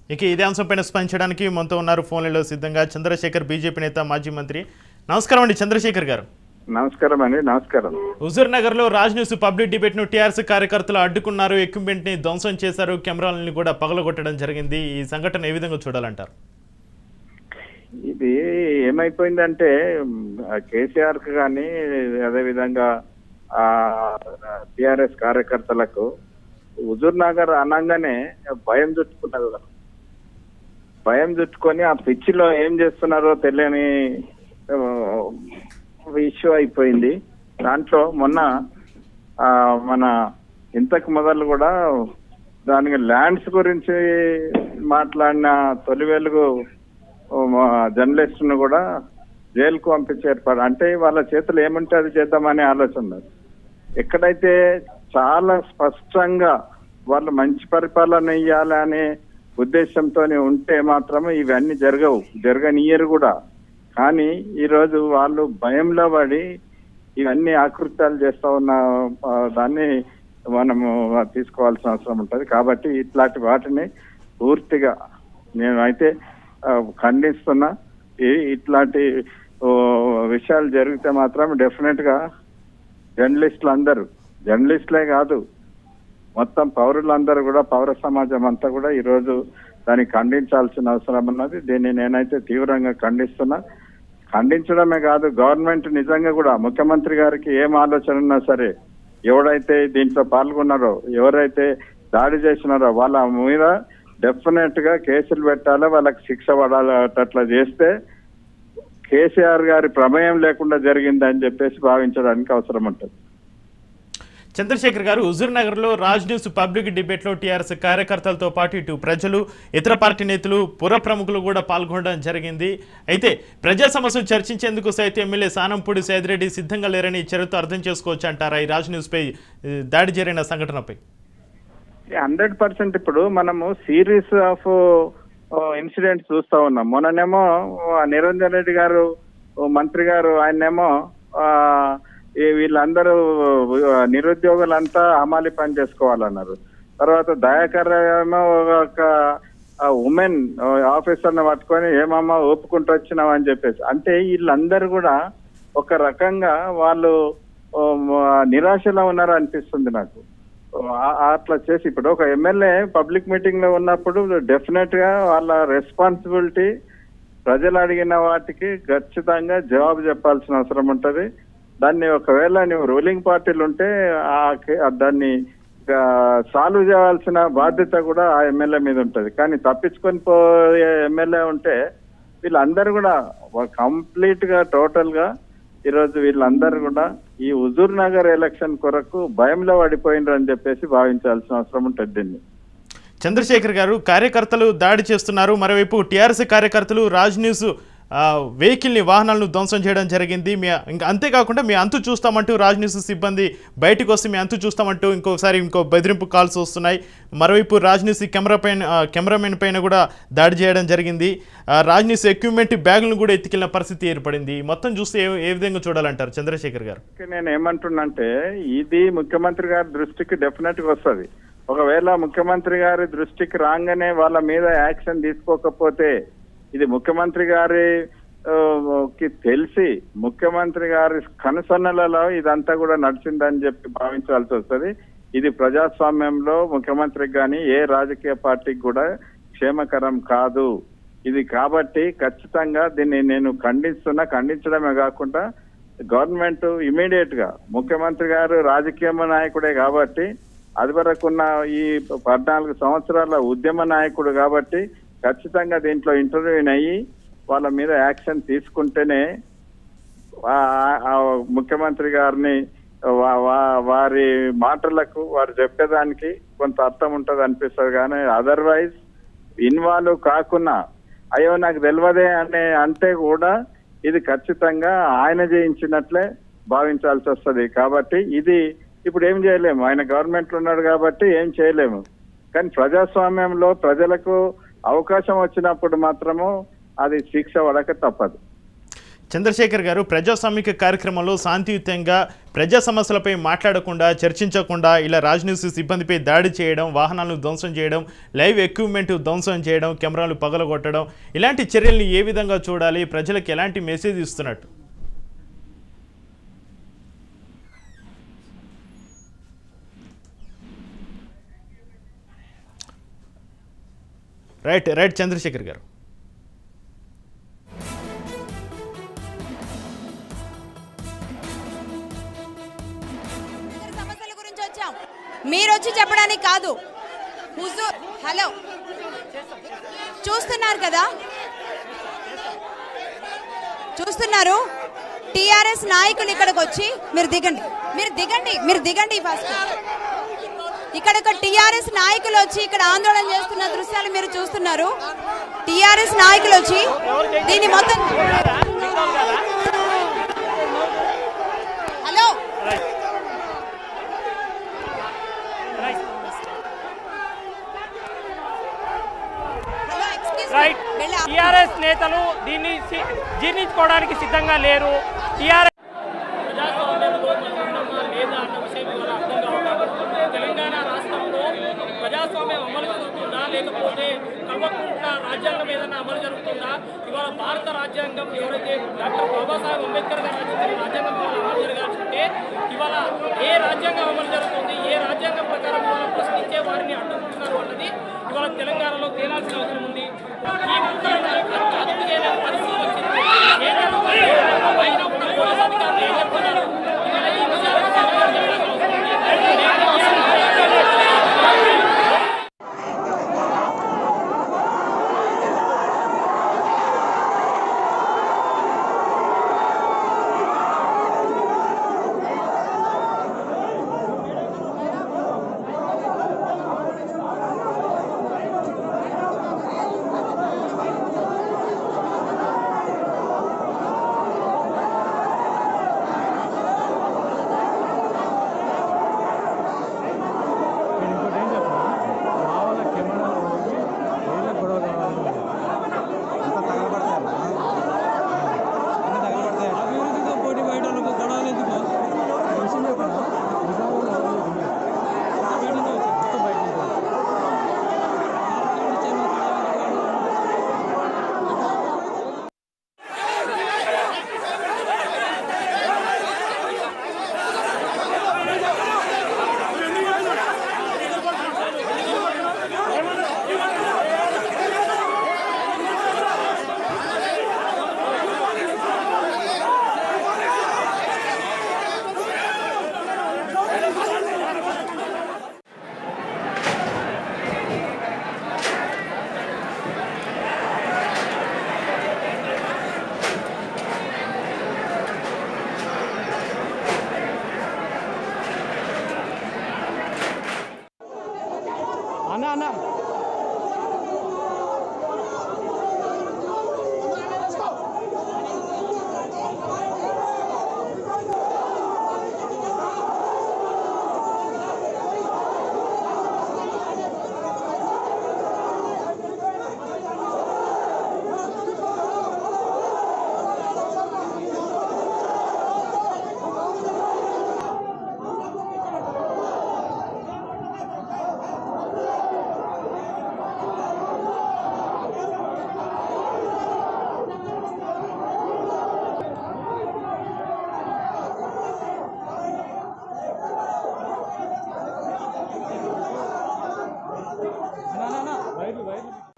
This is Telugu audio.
ఇక ఇదే అంశంపైన స్పందించడానికి మనతో ఉన్నారు ఫోన్లలో సిద్ధంగా చంద్రశేఖర్ బీజేపీ నేత మాజీ మంత్రి నమస్కారం అండి చంద్రశేఖర్ గారు నమస్కారం అండి నమస్కారం హుజూర్ నగర్ లో రాజ్ న్యూస్ పబ్లిక్ డిబేట్ ను టీఆర్ఎస్ కార్యకర్తలు అడ్డుకున్నారు ఎక్విప్మెంట్ ని ధ్వంసం చేశారు కెమెరాలని కూడా పగలగొట్టడం జరిగింది ఈ సంఘటన ఏ విధంగా చూడాలంటారు ఇది ఏమైపోయిందంటే కేసీఆర్ కు కానీ అదేవిధంగా టిఆర్ఎస్ కార్యకర్తలకు హుజూర్ నగర్ అనగానే భయం చుట్టుకున్నది వాళ్ళకు. భయం చుట్టుకొని ఆ పిచ్చిలో ఏం చేస్తున్నారో తెలియని ఇష్యూ అయిపోయింది దాంట్లో మొన్న ఆ, మన ఇంతకు మొదలు కూడా దానికి ల్యాండ్స్ గురించి మాట్లాడిన తొలి వెలుగు జర్నలిస్ట్ ను కూడా జైలుకు పంపించే ఏర్పాటు అంటే వాళ్ళ చేతులు ఏముంటే అది చేద్దామనే ఆలోచన ఉన్నది. ఎక్కడైతే చాలా స్పష్టంగా వాళ్ళు మంచి పరిపాలన ఇవ్వాలనే ఉద్దేశంతో ఉంటే మాత్రం ఇవన్నీ జరగవు జరగనియరు కూడా కానీ ఈ రోజు వాళ్ళు భయంలో పడి ఇవన్నీ ఆకృత్యాలు చేస్తా ఉన్న ఆ, దాన్ని మనము తీసుకోవాల్సిన అవసరం ఉంటది కాబట్టి ఇట్లాంటి వాటిని పూర్తిగా నేను అయితే ఆ, ఖండిస్తున్నా ఈ- ఇట్లాంటి ఓ, విషయాలు జరిగితే మాత్రం డెఫినెట్ గా జర్నలిస్టులు అందరూ జర్నలిస్టులే కాదు మొత్తం పౌరులందరూ కూడా పౌర సమాజం అంతా కూడా ఈ రోజు దాన్ని ఖండించాల్సిన అవసరం ఉన్నది దీన్ని నేనైతే తీవ్రంగా ఖండిస్తున్నా ఖండించడమే కాదు గవర్నమెంట్ నిజంగా కూడా ముఖ్యమంత్రి గారికి ఏం ఆలోచన ఉన్నా సరే ఎవడైతే దీంట్లో పాల్గొన్నారో ఎవరైతే దాడి చేసినారో వాళ్ళ మీద డెఫినెట్ గా కేసులు పెట్టాలి వాళ్ళకి శిక్ష పడాలట్లా చేస్తే కేసీఆర్ గారి ప్రమేయం లేకుండా జరిగిందని చెప్పేసి భావించడానికి అవసరం ఉంటుంది చంద్రశేఖర్ గారు హుజూర్ నగర్ లో రాజ్ న్యూస్ పబ్లిక్ డిబేట్ లో టీఆర్ఎస్ కార్యకర్తలతో పాటు ఇటు ప్రజలు ఇతర పార్టీ నేతలు పుర ప్రముఖులు కూడా పాల్గొనడం జరిగింది అయితే ప్రజా సమస్యలు చర్చించేందుకు సైతం ఎమ్మెల్యే సానంపూడి సైదిరెడ్డి సిద్ధంగా లేరని చర్యతో అర్థం చేసుకోవచ్చు అంటారా ఈ రాజ్ న్యూస్ పై ఏ, దాడి జరిగిన సంఘటనపై హండ్రెడ్ పర్సెంట్ ఇప్పుడు మనము సిరీస్ ఆఫ్ ఇన్సిడెంట్స్ చూస్తా ఉన్నాం మొన్ననేమో ఆ, నిరంజన్ రెడ్డి గారు ఓ మంత్రి గారు ఆయనేమో ఆ, ఈ వీళ్ళందరూ ఆ, నిరుద్యోగులంతా హమాలి పని చేసుకోవాలన్నారు తర్వాత దయాకర్ ఏమో ఒక ఉమెన్ ఆఫీసర్ ని పట్టుకొని ఏమమ్మా ఒప్పుకుంటూ వచ్చినావు అని చెప్పేసి అంటే వీళ్ళందరూ కూడా ఒక రకంగా వాళ్ళు ఓ, మ- నిరాశలో ఉన్నారు అనిపిస్తుంది నాకు ఆ- అట్లా చేసి ఇప్పుడు ఒక ఎమ్మెల్యే పబ్లిక్ మీటింగ్ లో ఉన్నప్పుడు డెఫినెట్ గా వాళ్ళ రెస్పాన్సిబిలిటీ ప్రజలు అడిగిన వాటికి ఖచ్చితంగా జవాబు చెప్పాల్సిన అవసరం ఉంటది దాన్ని ఒకవేళ నువ్వు రూలింగ్ పార్టీలు ఉంటే ఆ కే- దాన్ని సాల్వ్ చేయాల్సిన బాధ్యత కూడా ఆ ఎమ్మెల్యే మీద ఉంటది కానీ తప్పించుకొని పోయే ఎమ్మెల్యే ఉంటే వీళ్ళందరూ కూడా కంప్లీట్ గా టోటల్ గా ఈరోజు వీళ్ళందరూ కూడా ఈ హుజూర్ నగర్ ఎలక్షన్ కొరకు భయంలో పడిపోయినరు అని చెప్పేసి భావించాల్సిన అవసరం ఉంటుంది దీన్ని చంద్రశేఖర్ గారు కార్యకర్తలు దాడి చేస్తున్నారు మరోవైపు టీఆర్ఎస్ కార్యకర్తలు రాజ్ న్యూస్ ఆ, వెహికల్ని వాహనాలను ధ్వంసం చేయడం జరిగింది మీ ఇంకా అంతేకాకుండా మీ అంతు చూస్తామంటూ రాజ్ న్యూస్ సిబ్బంది బయటకు వస్తే మీ అంతు చూస్తామంటూ ఇంకోసారి ఇంకో బెదిరింపు కాల్స్ వస్తున్నాయి మరోవైపు రాజ్ న్యూస్ కెమెరా పైన ఆ, కెమెరామెన్ పైన కూడా దాడి చేయడం జరిగింది ఆ, రాజ్ న్యూస్ ఎక్విప్మెంట్ బ్యాగులను కూడా ఎత్తుకెళ్లిన పరిస్థితి ఏర్పడింది మొత్తం చూస్తే ఏ ఏ విధంగా చూడాలంటారు చంద్రశేఖర్ గారు నేను ఏమంటున్నంటే ఇది ముఖ్యమంత్రి గారి దృష్టికి డెఫినెట్ గా వస్తుంది ఒకవేళ ముఖ్యమంత్రి గారి దృష్టికి రాగానే వాళ్ళ మీద యాక్షన్ తీసుకోకపోతే ఇది ముఖ్యమంత్రి గారి ఆ, కి తెలిసి ముఖ్యమంత్రి గారి కనుసన్నలలో ఇదంతా కూడా నడిచిందని చెప్పి భావించాల్సి వస్తుంది ఇది ప్రజాస్వామ్యంలో ముఖ్యమంత్రికి కానీ ఏ రాజకీయ పార్టీకి కూడా క్షేమకరం కాదు ఇది కాబట్టి ఖచ్చితంగా దీన్ని నేను ఖండిస్తున్నా ఖండించడమే కాకుండా గవర్నమెంట్ ఇమీడియట్ గా ముఖ్యమంత్రి గారు రాజకీయ నాయకుడే కాబట్టి అది వరకున్న ఈ పద్నాలుగు సంవత్సరాల ఉద్యమ నాయకుడు కాబట్టి ఖచ్చితంగా దీంట్లో ఇంటర్వ్యూన్ అయ్యి వాళ్ళ మీద యాక్షన్ తీసుకుంటేనే ఆ- ఆ ముఖ్యమంత్రి గారిని వా- వా- వారి మాటలకు వారు చెప్పేదానికి కొంత అర్థం ఉంటది అనిపిస్తుంది కానీ అదర్వైజ్ ఇన్వాల్వ్ కాకుండా అయ్యో నాకు తెలియదే అనే అంటే కూడా ఇది ఖచ్చితంగా ఆయన చేయించినట్లే భావించాల్సి వస్తది కాబట్టి ఇది ఇప్పుడు ఏం చేయలేము ఆయన గవర్నమెంట్ లో ఉన్నాడు కాబట్టి ఏం చేయలేము కానీ ప్రజాస్వామ్యంలో ప్రజలకు అవకాశం వచ్చినప్పుడు మాత్రము అది శిక్ష పడక తప్పదు చంద్రశేఖర్ గారు ప్రజాస్వామిక కార్యక్రమంలో శాంతియుతంగా ప్రజా సమస్యలపై మాట్లాడకుండా చర్చించకుండా ఇలా రాజ్ న్యూస్ సిబ్బందిపై దాడి చేయడం వాహనాలను ధ్వంసం చేయడం లైవ్ ఎక్విప్మెంట్ ధ్వంసం చేయడం కెమెరాలు పగలగొట్టడం ఇలాంటి చర్యల్ని ఏ విధంగా చూడాలి ప్రజలకు ఎలాంటి మెసేజ్ ఇస్తున్నట్టు రైట్ రైట్ చంద్రశేఖర్ గారు ఇద్దరు సమస్యల గురించి వచ్చాం మీరు వచ్చి చెప్పడానికి కాదు హుజూర్ హలో చూస్తున్నారు కదా చూస్తున్నారు టిఆర్ఎస్ నాయకులు ఇక్కడికి వచ్చి మీరు దిగండి మీరు దిగండి మీరు దిగండి ఫస్ట్ ఇక్కడ ఒక టిఆర్ఎస్ నాయకులు వచ్చి ఇక్కడ ఆందోళన చేస్తున్న దృశ్యాలు మీరు చూస్తున్నారు టిఆర్ఎస్ నాయకులు వచ్చి దీన్ని మొత్తం హలో హలో ఎక్స్క్యూజ్ రైట్ వెళ్ళి ఆ- టిఆర్ఎస్ నేతలు దీన్ని సి- జీర్ణించుకోవడానికి సిద్ధంగా లేరు టిఆర్ఎస్ లేదా అన్న విషయం ఇవాళ అర్థం కావట్లేదు తెలంగాణ రాష్ట్రంలో ప్రజాస్వామ్యం అమలు జరుగుతుందా లేకపోతే కల్వకుంట్ల రాజ్యాంగం ఏదైనా అమలు జరుగుతుందా ఇవాళ భారత రాజ్యాంగం ఎవరైతే డాక్టర్ బాబాసాహెబ్ అంబేద్కర్ గారు రచించిన రాజ్యాంగం ఇవాళ అమలు జరగాల్సింటే ఇవాళ ఏ రాజ్యాంగం అమలు జరుగుతుంది ఏ రాజ్యాంగం ప్రకారం ఇవాళ ప్రశ్నించే వారిని అడ్డుకుంటున్నారు అన్నది ఇవాళ తెలంగాణలో తేలాల్సిన అవసరం ఉంది ఈ ముఖ్యమైన అదుపు చేయలేని పరిస్థితి వచ్చింది కేంద్రంలో అయినా కూడా పోలీసు అధికారులు ఏం చెప్తున్నారు ఇవాళ ఈ విషయాలకు సమాధానం చెప్పాల్సిన అవసరం ఉంది. నేను ఇంకోటి ఏం చెప్పనా మా వాళ్ళ కెమెరాలు పోయి ఏదో గొడవ కావాలి అంత తగలబడతాయి అన్ని తగలబడతాయి అవి ఎందుకు పోటీ బయట వాళ్ళకు గొడవలు ఎందుకు విషయం చెప్పనా నిజామాబాద్ ఎవరు లేరు. అంతా బయట నుంచి వచ్చారు మొత్తం బయట నుంచి వచ్చారు. ఇక్కడ నుంచి ఏమో తగలబడ్డారు. అన్న అన్న అన్న అన్న, అన్న వైర్లు వైర్లు